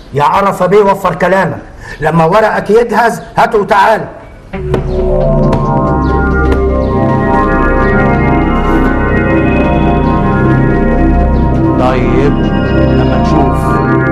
يا عرفه بيه وفر كلامك لما ورقك يجهز هاته وتعالى طيب لما نشوف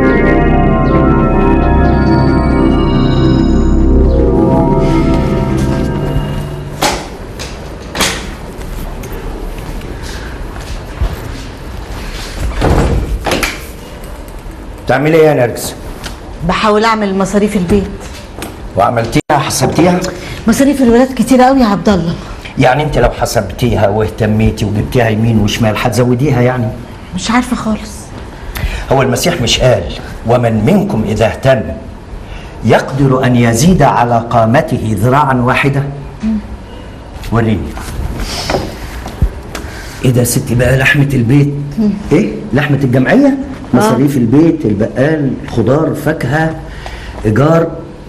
تعملي ايه يا نرجس؟ بحاول اعمل مصاريف البيت وعملتيها حسبتيها؟ مصاريف الولاد كتير قوي يا عبد الله يعني انت لو حسبتيها واهتميتي وجبتيها يمين وشمال هتزوديها يعني؟ مش عارفه خالص هو المسيح مش قال ومن منكم اذا اهتم يقدر ان يزيد على قامته ذراعا واحده؟ وريني ايه ده يا ستي بقى لحمه البيت؟ ايه؟ لحمه الجمعيه؟ مصاريف البيت البقال خضار فاكهه ايجار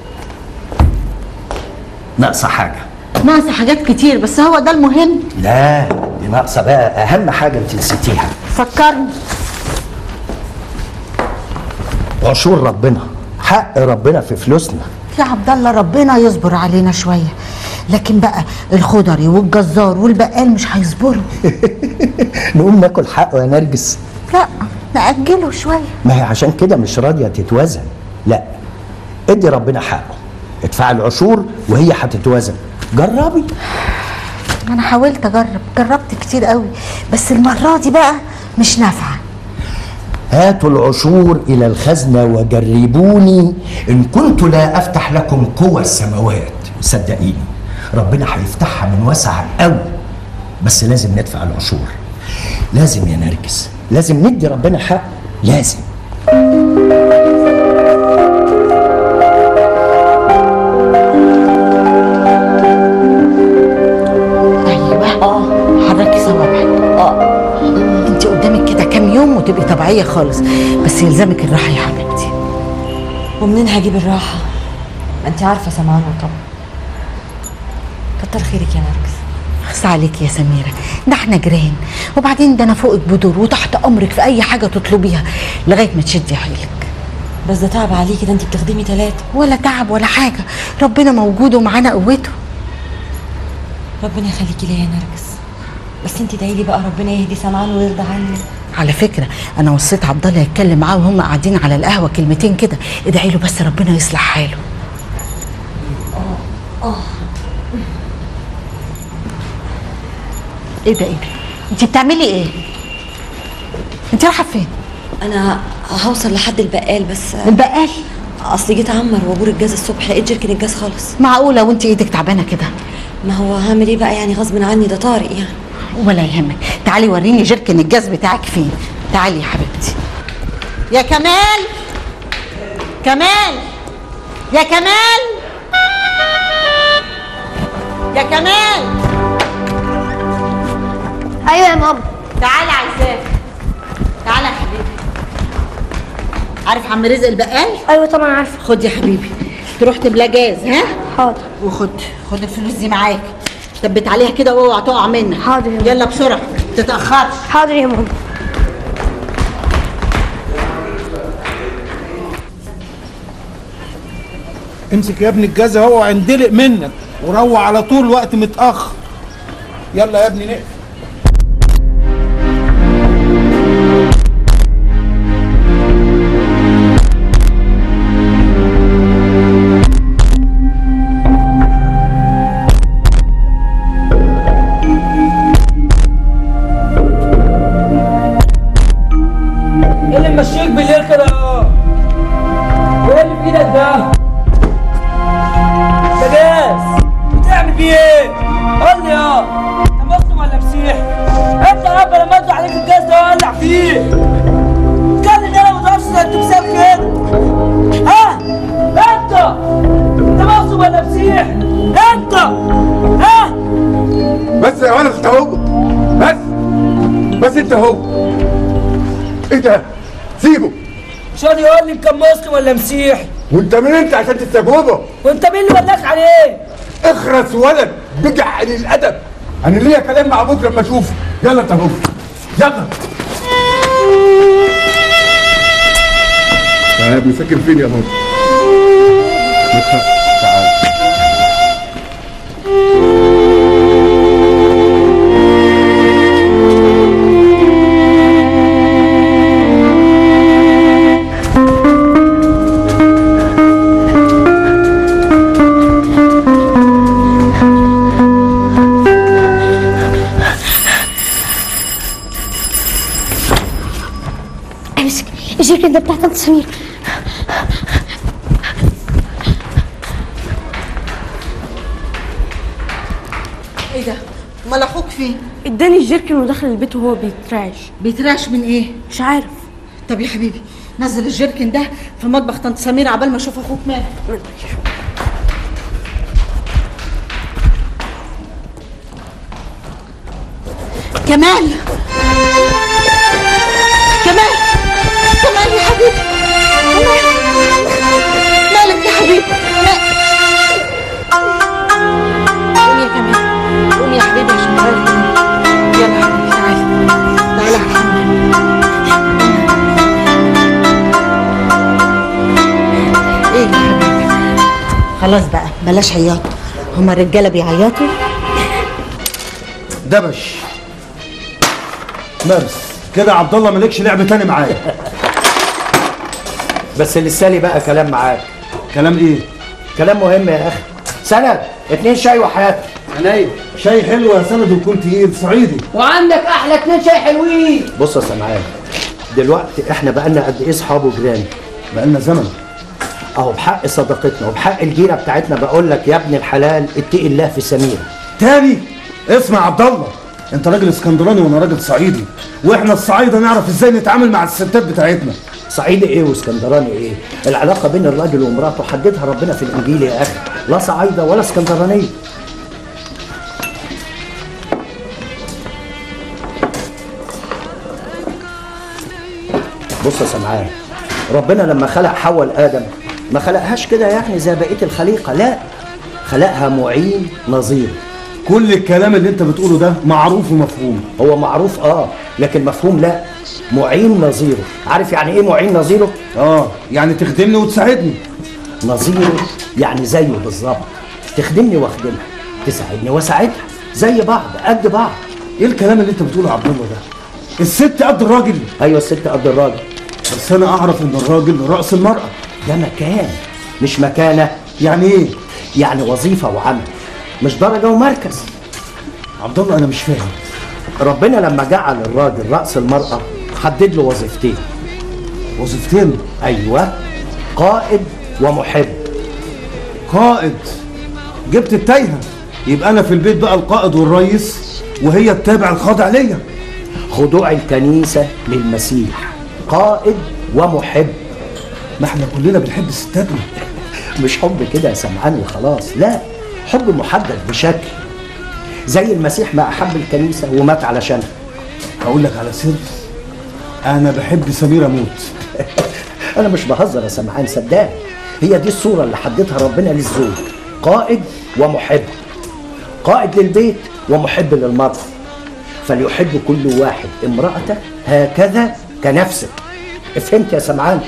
ناقصه حاجه ناقصه حاجات كتير بس هو ده المهم لا دي ناقصه بقى اهم حاجه انت نسيتيها فكرني عشور ربنا حق ربنا في فلوسنا يا عبد الله ربنا يصبر علينا شويه لكن بقى الخضري والجزار والبقال مش هيصبروا نقوم ناكل حقه يا نرجس لا نأجله شويه ما هي عشان كده مش راضيه تتوازن لا ادي ربنا حقه ادفع العشور وهي هتتوازن جربي انا حاولت اجرب جربت كتير قوي بس المره دي بقى مش نافعه هاتوا العشور الى الخزنه وجربوني ان كنت لا افتح لكم قوى السماوات صدقيني ربنا هيفتحها من وسع قوي بس لازم ندفع العشور لازم يا نرجس لازم ندي ربنا حق لازم ايوه اه حركي صوابعك اه انت قدامك كده كام يوم وتبقي طبيعيه خالص بس يلزمك الراحه يا حبيبتي ومنين هجيب الراحة؟ ما انت عارفة سمعان طبعا كتر خيرك يا نرجس اخس عليك يا سميره ده احنا جيران وبعدين ده انا فوقك بدور وتحت امرك في اي حاجه تطلبيها لغايه ما تشدي حيلك بس ده تعب عليكي ده انت بتخدمي ثلاثة ولا تعب ولا حاجه ربنا موجود ومعانا قوته ربنا يخليكي ليا يا نرجس بس انت ادعي لي بقى ربنا يهدي سمعان ويرضى عني على فكره انا وصيت عبد الله يتكلم معاه وهم قاعدين على القهوه كلمتين كده ادعي له بس ربنا يصلح حاله ايه ده ايه ده انت بتعملي ايه انت رايحه فين انا هوصل لحد البقال بس البقال اصل جيت اعمر وابور الجاز الصبح لقيت جركن الجاز خالص معقوله وانت ايدك تعبانه كده ما هو هعمل ايه بقى يعني غصب عني ده طارق يعني ولا يهمك تعالي وريني جركن الجاز بتاعك فين تعالي يا حبيبتي يا كمال كمال يا كمال يا كمال ايوه يا ماما تعالى عايزاك تعالى يا حبيبي عارف عم رزق البقال ايوه طبعا عارفه خد يا حبيبي تروح تملى جاز ها حاضر وخد خد الفلوس دي معاك ثبت عليها كده واوعى تقع منك حاضر يا يلا بسرعه تتاخرش حاضر يا ماما امسك يا ابني الجاز اهو هندلق منك وروح على طول وقت متاخر يلا يا ابني نقفل ايه اللي ممشيك بالليل كده يا وايه اللي في ايدك ده؟ ده جاز بتعمل بيه ايه؟ قول لي يا انت مسلم ولا مسيحي؟ انت يا رب لما ادلع عليك الجاز ده وولع فيه اتكلم انا ما تعرفش انت بسبب كده ها؟ انت انت مسلم ولا مسيحي؟ انت ها؟ بس يا ولد انت هو بس بس انت هو ايه ده سيبه مش راضي يقول لي كان مسلم ولا مسيحي وانت مين انت عشان تستجوبه وانت مين اللي ولاك عليه؟ اخرس ولد بجع الادب انا ليا كلام مع ابوك لما اشوفه يلا انت هو يلا يا ابني ساكن فين يا بابا ما تخافش تعال امسك الجيركن ده بتاع طنط سمير ايه ده امال اخوك فين اداني الجيركن ودخل البيت وهو بيترعش بيتراش من ايه مش عارف طب يا حبيبي نزل الجيركن ده في مطبخ طنط سمير عبال ما اشوف اخوك مات كمال كمال كمال يا حبيبي كمال مالك يا حبيبي ما- قوم يا كمال قوم يا حبيبي عشان تعالى يلا يا حبيبي تعالى تعالى يا حبيبي ايه يا حبيبي خلاص بقى بلاش عياط هما الرجاله بيعيطوا دبش مارس كده عبد الله مالكش لعب تاني معايا بس لسه لي بقى كلام معاك كلام ايه كلام مهم يا اخي سند اتنين شاي وحياتك عينيا شاي حلو يا سند ويكون تقيل صعيدي وعندك احلى اتنين شاي حلوين بص يا سمعان دلوقتي احنا بقالنا قد ايه اصحاب وجيران بقالنا زمن اهو بحق صداقتنا وبحق الجيره بتاعتنا بقول لك يا ابن الحلال اتقي الله في سميره تاني اسمع يا عبد الله انت راجل اسكندراني وانا راجل صعيدي واحنا الصعايده نعرف ازاي نتعامل مع الستات بتاعتنا صعيدي ايه واسكندراني ايه العلاقه بين الراجل ومراته حددها ربنا في الانجيل يا اخي لا صعايده ولا اسكندرانيه بص يا سمعان ربنا لما خلق حواء لادم ما خلقهاش كده يعني زي بقيه الخليقه لا خلقها معين نظير كل الكلام اللي انت بتقوله ده معروف ومفهوم هو معروف اه لكن مفهوم لا معين نظيره عارف يعني ايه معين نظيره اه يعني تخدمني وتساعدني نظيره يعني زيه بالظبط تخدمني واخدمها تساعدني واساعدها زي بعض قد بعض ايه الكلام اللي انت بتقوله يا عبد الله ده الست قد الراجل ايوه الست قد الراجل بس انا اعرف ان الراجل راس المراه ده مكان مش مكانه يعني ايه يعني وظيفه وعمل مش درجه ومركز عبد الله انا مش فاهم ربنا لما جعل الراجل راس المراه حدد له وظيفتين وظيفتين ايوه قائد ومحب قائد جبت التايهه يبقى انا في البيت بقى القائد والريس وهي التابع الخاضع ليا خضوع الكنيسه للمسيح قائد ومحب ما احنا كلنا بنحب ستاتنا مش حب كده يا سمعان وخلاص لا حب محدد بشكل زي المسيح ما احب الكنيسه ومات علشانها هقول لك على سر انا بحب سميره موت انا مش بهزر يا سمعان صدقني هي دي الصوره اللي حددها ربنا للزوج قائد ومحب قائد للبيت ومحب للمرأة فليحب كل واحد امرأته هكذا كنفسه فهمت يا سمعان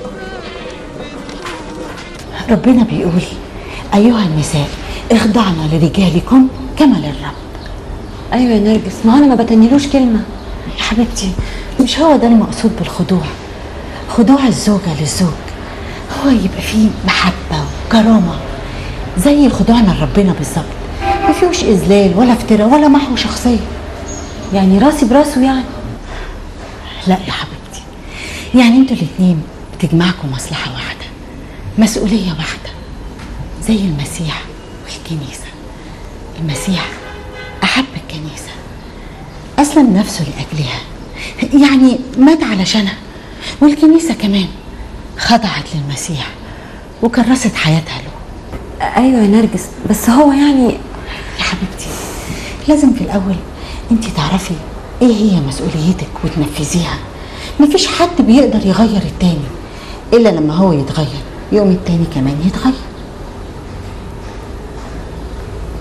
ربنا بيقول ايها النساء اخضعن لرجالكم كما للرب ايوه يا نرجس ما انا ما بتنيلوش كلمه يا حبيبتي مش هو ده المقصود بالخضوع خضوع الزوجة للزوج هو يبقى فيه محبة وكرامة زي خضوعنا لربنا بالظبط ما فيهوش إذلال ولا افتراء ولا محو شخصية يعني راسي براسه يعني لا يا حبيبتي يعني انتوا الاتنين بتجمعكم مصلحة واحدة مسؤولية واحدة زي المسيح والكنيسة المسيح أحب الكنيسة أسلم نفسه لأجلها يعني مات علشانها والكنيسة كمان خضعت للمسيح وكرست حياتها له ايوه يا نرجس بس هو يعني يا حبيبتي لازم في الأول انت تعرفي ايه هي مسؤوليتك وتنفذيها مفيش حد بيقدر يغير التاني إلا لما هو يتغير يوم التاني كمان يتغير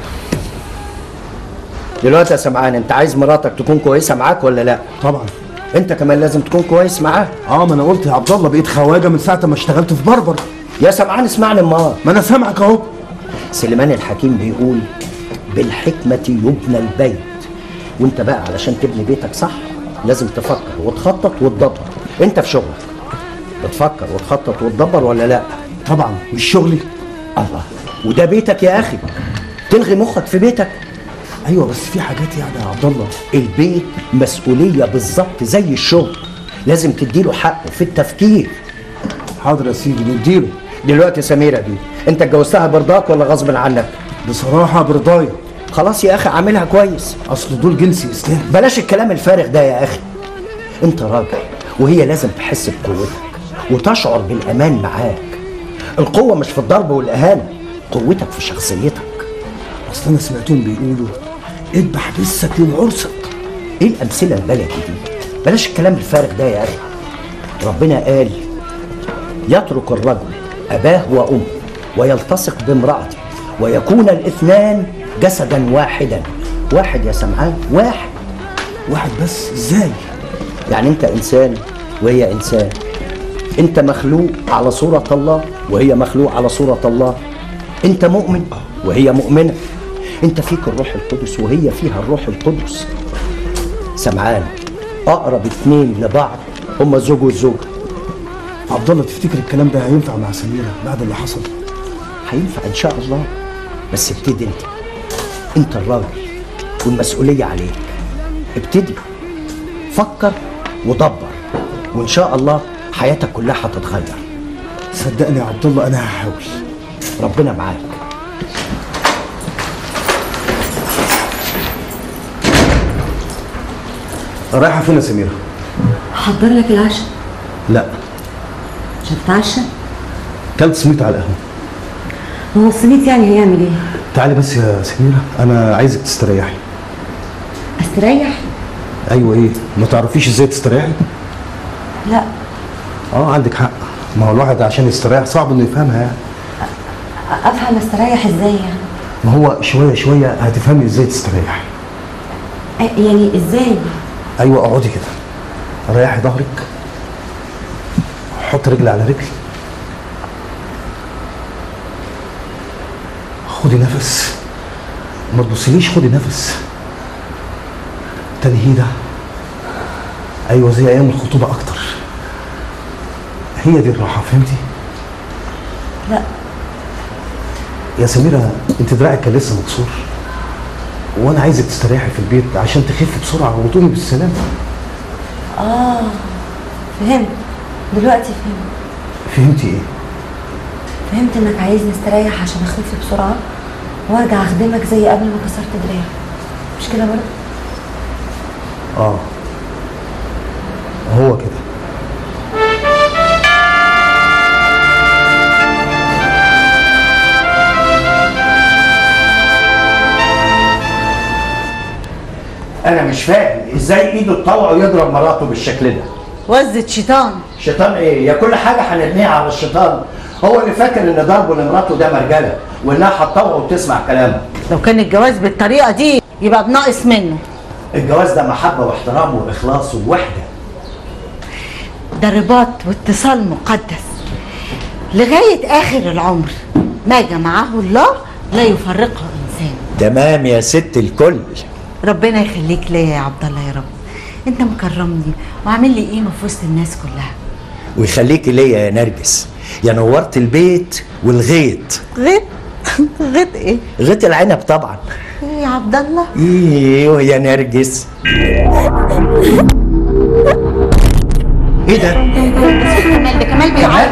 دلوقتي يا سمعان انت عايز مراتك تكون كويسه معاك ولا لا طبعا انت كمان لازم تكون كويس معاه اه ما انا قلت يا عبد الله بقيت خواجه من ساعه ما اشتغلت في بربر يا سمعان اسمعني امال ما انا سامعك اهو سليمان الحكيم بيقول بالحكمة يبنى البيت وانت بقى علشان تبني بيتك صح لازم تفكر وتخطط وتدبر انت في شغلك بتفكر وتخطط وتدبر ولا لا طبعا مش شغلي الله وده بيتك يا اخي تلغي مخك في بيتك ايوه بس في حاجات يعني يا عبد الله البيت مسؤولية بالظبط زي الشغل لازم تديله حقه في التفكير حاضر يا سيدي نديله دلوقتي سميرة دي انت اتجوزتها برضاك ولا غصب عنك بصراحه برضايا خلاص يا اخي عاملها كويس اصل دول جنسي اسلام بلاش الكلام الفارغ ده يا اخي انت راجل وهي لازم تحس بقوتك وتشعر بالامان معاك القوه مش في الضرب والاهانه قوتك في شخصيتك اصل انا سمعتهم بيقولوا اذبح بسك يوم عرسك ايه الامثله البلدي دي بلاش الكلام الفارغ ده يا اخي ربنا قال يترك الرجل اباه وامه ويلتصق بامراته ويكون الاثنان جسدا واحدا واحد يا سمعان واحد واحد بس ازاي يعني انت انسان وهي انسان انت مخلوق على صورة الله وهي مخلوق على صورة الله انت مؤمن وهي مؤمنة انت فيك الروح القدس وهي فيها الروح القدس سمعان اقرب اتنين لبعض هما الزوج والزوجة عبد الله تفتكر الكلام ده هينفع مع سميره بعد اللي حصل هينفع ان شاء الله بس ابتدي انت انت الراجل والمسؤولية عليك ابتدي فكر ودبر وان شاء الله حياتك كلها هتتغير صدقني يا عبد الله انا هحاول ربنا معاك رايحه فين يا سميره هحضر لك العشاء لا مش هتتعشى كلت سميت على القهوه هو السميت يعني هيعمل ايه تعالي بس يا سميره انا عايزك تستريحي استريح ايوه ايه ما تعرفيش ازاي تستريحي لا اه عندك حق ما هو الواحد عشان يستريح صعب انه يفهمها يعني افهم استريح ازاي يعني ما هو شويه شويه هتفهمي ازاي تستريحي أ- يعني ازاي ايوه اقعدي كده ريحي ظهرك حط رجل على رجل خدي نفس ما تبصليش خدي نفس تنهيدة ايوه زي ايام الخطوبة اكتر هي دي الراحة فهمتي؟ لا يا سميرة انت دراعك كان لسه مكسور وانا عايزك تستريحي في البيت عشان تخفي بسرعة وتقومي بالسلامة اه فهمت دلوقتي فهمت فهمتي ايه؟ فهمت انك عايزني استريح عشان اخف بسرعه وارجع اخدمك زي قبل ما كسرت دراعي مش كده برضه اه هو كده انا مش فاهم ازاي ايده تطوع ويضرب مراته بالشكل ده وزة شيطان شيطان ايه يا كل حاجه هنرميها على الشيطان هو اللي فاكر ان ضربه لمراته ده مرجله وانها هتطوع وتسمع كلامه لو كان الجواز بالطريقة دي يبقى بناقص منه الجواز ده محبه واحترام واخلاص ووحده ده رباط واتصال مقدس لغاية آخر العمر ما جمعه الله لا يفرقه إنسان تمام يا ست الكل ربنا يخليك ليا يا عبد الله يا رب انت مكرمني وعامل لي قيمه في وسط الناس كلها ويخليكي ليا يا نرجس يا نورت البيت والغيط غيط غيط ايه غيط العنب طبعا ايه يا عبد الله ايوه يا نرجس ايه ده كمال ده كمال بيعيط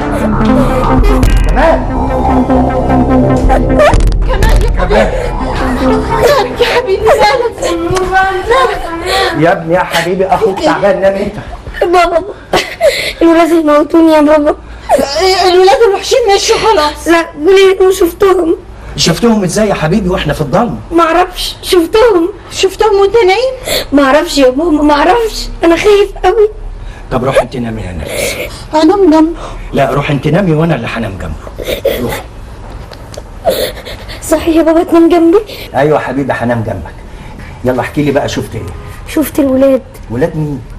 يا حبيبي مالك يا ابني يا حبيبي اخوك تعبان نام انت بابا الولاد هيموتوني يا بابا الولاد الوحشين مشوا خلاص لا بليت شفتهم شفتهم ازاي يا حبيبي واحنا في الضلمه معرفش شفتهم شفتهم وانت نايم معرفش يا بابا معرفش انا خايف قوي طب روح انت نامي يا نرجس انام جنبه لا روح انت نامي وانا اللي هنام جنبه روح صحيح يا بابا تنام جنبي ايوه يا حبيبي هنام جنبك يلا احكي لي بقى شفت ايه شفت الولاد ولاد مين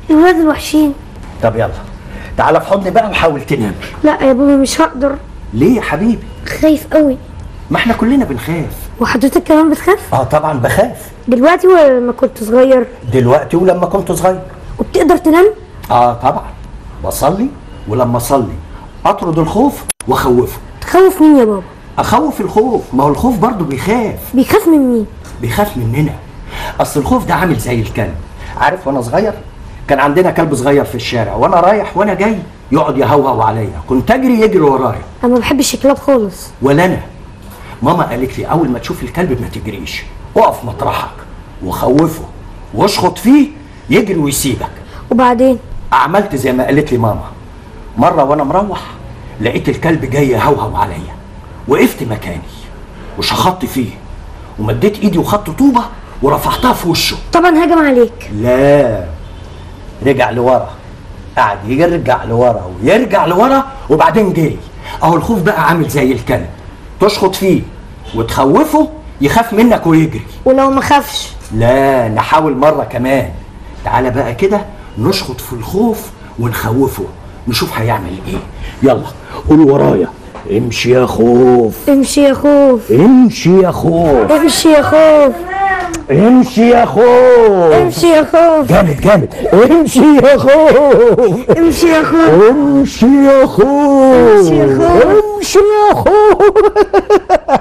الولاد الوحشين طب يلا تعالى في حضني بقى وحاول تنام لا يا بابا مش هقدر ليه يا حبيبي خايف قوي ما احنا كلنا بنخاف وحضرتك كمان بتخاف اه طبعا بخاف دلوقتي ولا لما كنت صغير دلوقتي ولما كنت صغير وبتقدر تنام اه طبعا بصلي ولما اصلي اطرد الخوف واخوفه تخوف مين يا بابا اخوف الخوف ما هو الخوف برضه بيخاف بيخاف من مين بيخاف مننا اصل الخوف ده عامل زي الكلب عارف وانا صغير كان عندنا كلب صغير في الشارع وانا رايح وانا جاي يقعد يهوهو عليا كنت اجري يجري ورايا انا ما بحبش الكلاب خالص ولا انا ماما قالت لي اول ما تشوف الكلب ما تجريش اقف مطرحك وخوفه واشخط فيه يجري ويسيبك وبعدين عملت زي ما قالت لي ماما مره وانا مروح لقيت الكلب جاي يهوهو عليا وقفت مكاني وشخطت فيه ومديت ايدي وخدت طوبه ورفعتها في وشه طبعا هجم عليك لا رجع لورا قعد يرجع لورا ويرجع لورا وبعدين جري اهو الخوف بقى عامل زي الكلب تشخط فيه وتخوفه يخاف منك ويجري ولو ما خافش لا نحاول مرة كمان تعالى بقى كده نشخط في الخوف ونخوفه نشوف هيعمل ايه يلا قول ورايا امشي يا خوف امشي يا خوف امشي يا خوف امشي يا خوف امشي يا خوف امشي يا خوف جامد جامد امشي يا خوف امشي يا خوف امشي يا خوف امشي يا خوف. امشي يا خوف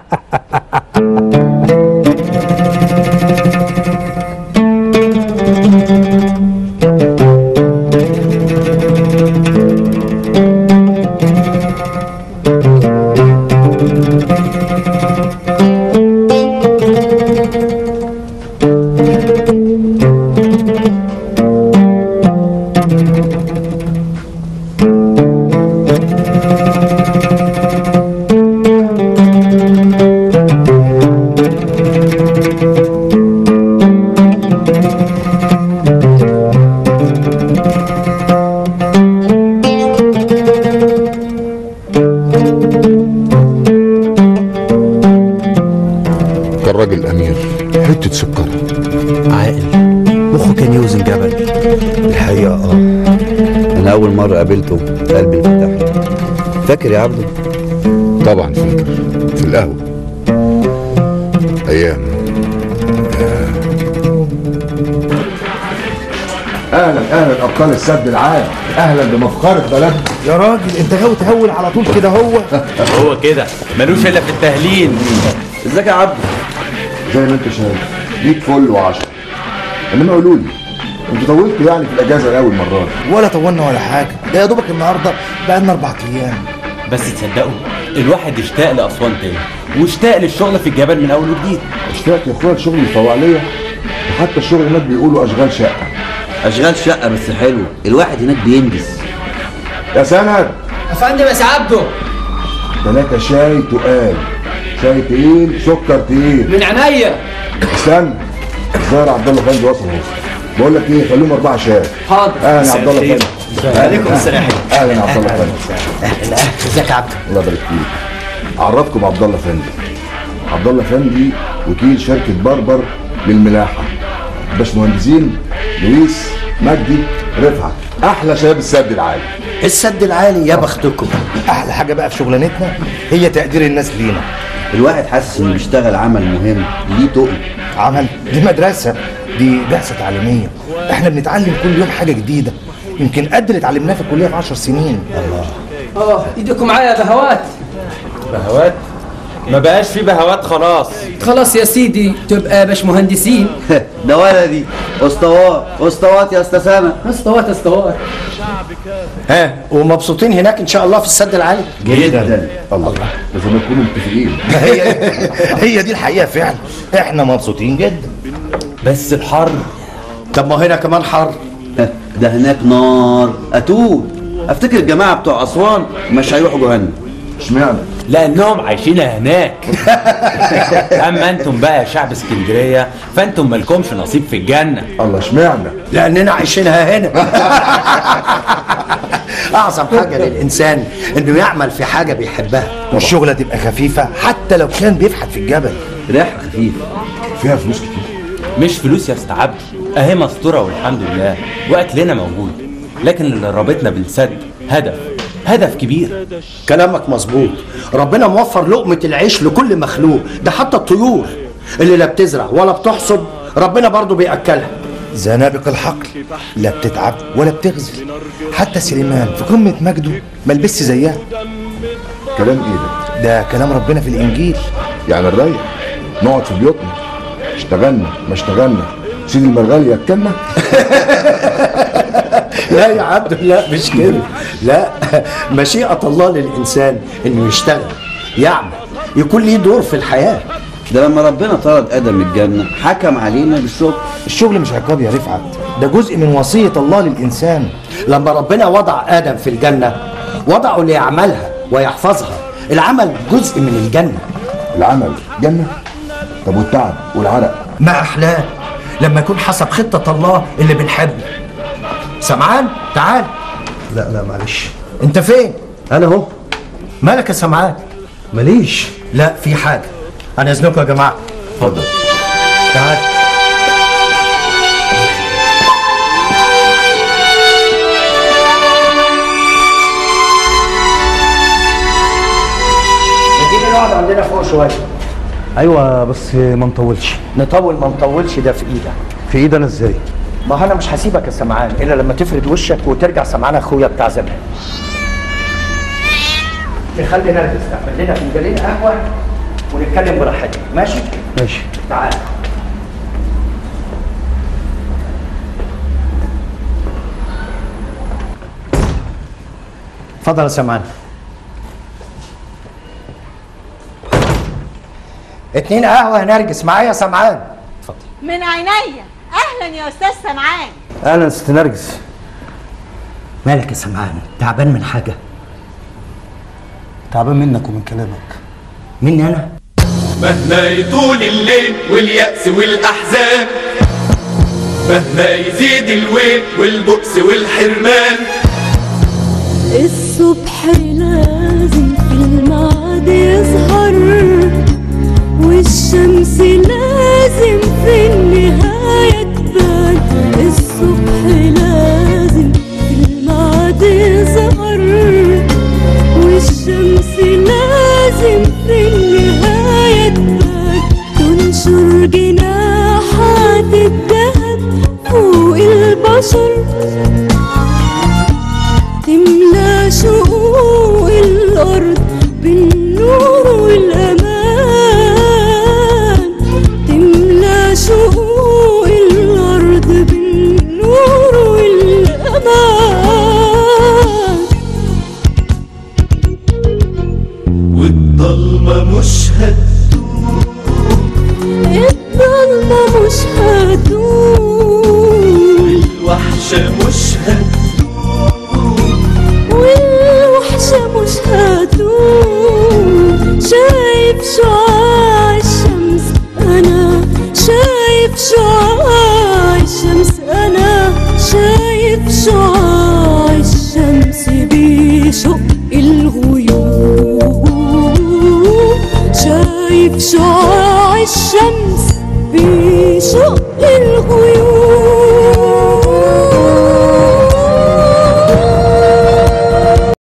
كان راجل امير حته سكر عاقل مخه كان يوزن جبل الحقيقة اه أنا أول مرة قابلته قلبي انفتح فاكر يا عبده طبعا فاكر في القهوه ايام اهلا اهلا ابطال السد العام اهلا بمفخره بلدنا يا راجل انت غاوي تهول على طول كده هو هو كده ملوش الا في التهليل ازيك يا عبده زي ما انت شايف 100 فل وعشرة انما قولوا لي انتوا طولتوا يعني في الاجازه لاول مره ولا طولنا ولا حاجه ده يا دوبك النهارده بقى لنا اربع ايام بس تصدقوا الواحد اشتاق لاسوان تاني واشتاق للشغل في الجبل من اول وجديد اشتقت يا اخويا لشغل الفوعليه وحتى الشغل هناك بيقولوا اشغال شقه أشغال شقة بس حلو الواحد هناك بينجز يا سند يا فندم يا عبده ثلاثة شاي تقال شاي تقيل سكر تقيل من عينيا استنى الظاهر عبد الله فندي وصل اهو بقول لك ايه خليهم اربعه شاي حاضر اهلا يا عبد الله الخير. فندي عليكم السلام اهلا يا عبد الله فندي اهلا ازيك يا عبده الله يبارك فيك عرفكم عبد الله فندي عبد الله فندي وكيل شركه بربر للملاحه باشمهندسين لويس مجدي رفعت احلى شباب السد العالي السد العالي يا بختكم احلى حاجه بقى في شغلانتنا هي تقدير الناس لينا الواحد حاسس إنه بيشتغل عمل مهم ليه تقل عمل دي مدرسه دي بعثه تعليميه احنا بنتعلم كل يوم حاجه جديده يمكن قد اللي اتعلمناه في الكليه في 10 سنين اه ايدكم معايا يا بهوات بهوات ما بقاش في بهوات خلاص خلاص يا سيدي تبقى باش مهندسين ده ولدي اسطوات اسطوات يا استاذ سامة استوات استوات ها ومبسوطين هناك ان شاء الله في السد العالي جدا الله لازم نكونوا متفقين هي هي دي الحقيقه فعلا احنا مبسوطين جدا بس الحر طب ما هنا كمان حر ده هناك نار اتوه افتكر الجماعة بتوع اسوان مش هيروحوا جهنم اشمعنى لانهم عايشين هناك اما انتم بقى يا شعب اسكندريه فانتم مالكمش نصيب في الجنه الله اشمعنى لاننا عايشينها هنا اعظم حاجه للانسان انه يعمل في حاجه بيحبها والشغله تبقى خفيفه حتى لو كان بيفحت في الجبل ريح خفيف فيها فلوس كتير مش فلوس يا استعبد اهي مستوره والحمد لله واكلنا موجود لكن اللي رابطنا بالسد هدف هدف كبير كلامك مظبوط ربنا موفر لقمة العيش لكل مخلوق ده حتى الطيور اللي لا بتزرع ولا بتحصد ربنا برضو بيأكلها زنابق الحقل لا بتتعب ولا بتغزل حتى سليمان في قمة مجده ما لبسش زيها كلام ايه ده؟ ده كلام ربنا في الإنجيل يعني نريح نقعد في بيوتنا اشتغلنا ما اشتغلنا سيد المرغال ياكلنا لا يا عبد لا مش كده لا مشيئة الله للإنسان إنه يشتغل يعمل يكون ليه دور في الحياة ده لما ربنا طرد ادم من الجنه حكم علينا بالشكر الشغل مش عقاب يا رفعت ده جزء من وصية الله للإنسان لما ربنا وضع آدم في الجنة وضعه ليعملها ويحفظها العمل جزء من الجنة العمل جنة طب والتعب والعرق ما أحلاه لما يكون حسب خطة الله اللي بنحبه سمعان تعال لا لا معلش انت فين انا اهو مالك يا سمعان ماليش لا في حاجة أنا إذنكم يا جماعة اتفضل تعال نجيب نقعد عندنا فوق شوية ايوه بس ما نطولش نطول ما نطولش ده في ايدك في ايد انا ازاي ما هو انا مش هسيبك يا سمعان الا لما تفرد وشك وترجع سمعان اخويا بتاع زمان نخلي نرجس تعمل لنا فنجانين قهوه ونتكلم براحتنا ماشي ماشي تعال اتفضل يا سمعان اتنين قهوه يا نرجس معايا يا سمعان من عينيا اهلا يا استاذ سمعان اهلا ست نرجس مالك يا سمعان تعبان من حاجه تعبان منك ومن كلامك مني انا مهما يطول الليل واليأس والأحزان مهما يزيد الويل والبؤس والحرمان الصبح لازم في الميعاد يظهر والشمس لازم في النهاية تبان الصبح لازم في الميعاد يظهر والشمس لازم في النهاية تبان تنشر جناحات الذهب فوق البشر تملى شقوق الأرض بالنور والأمان تملى شقوق الأرض بالنور والأمان والضلمة مش هتدوم الضلمة مش هتدوم الوحشة مش هتدوم والوحشة مش هتدوم شايف شعاع الشمس أنا شايف شعاع الشمس أنا شايف شعاع الشمس بيشق الغيوم شايف شعاع الشمس بيشق الغيوم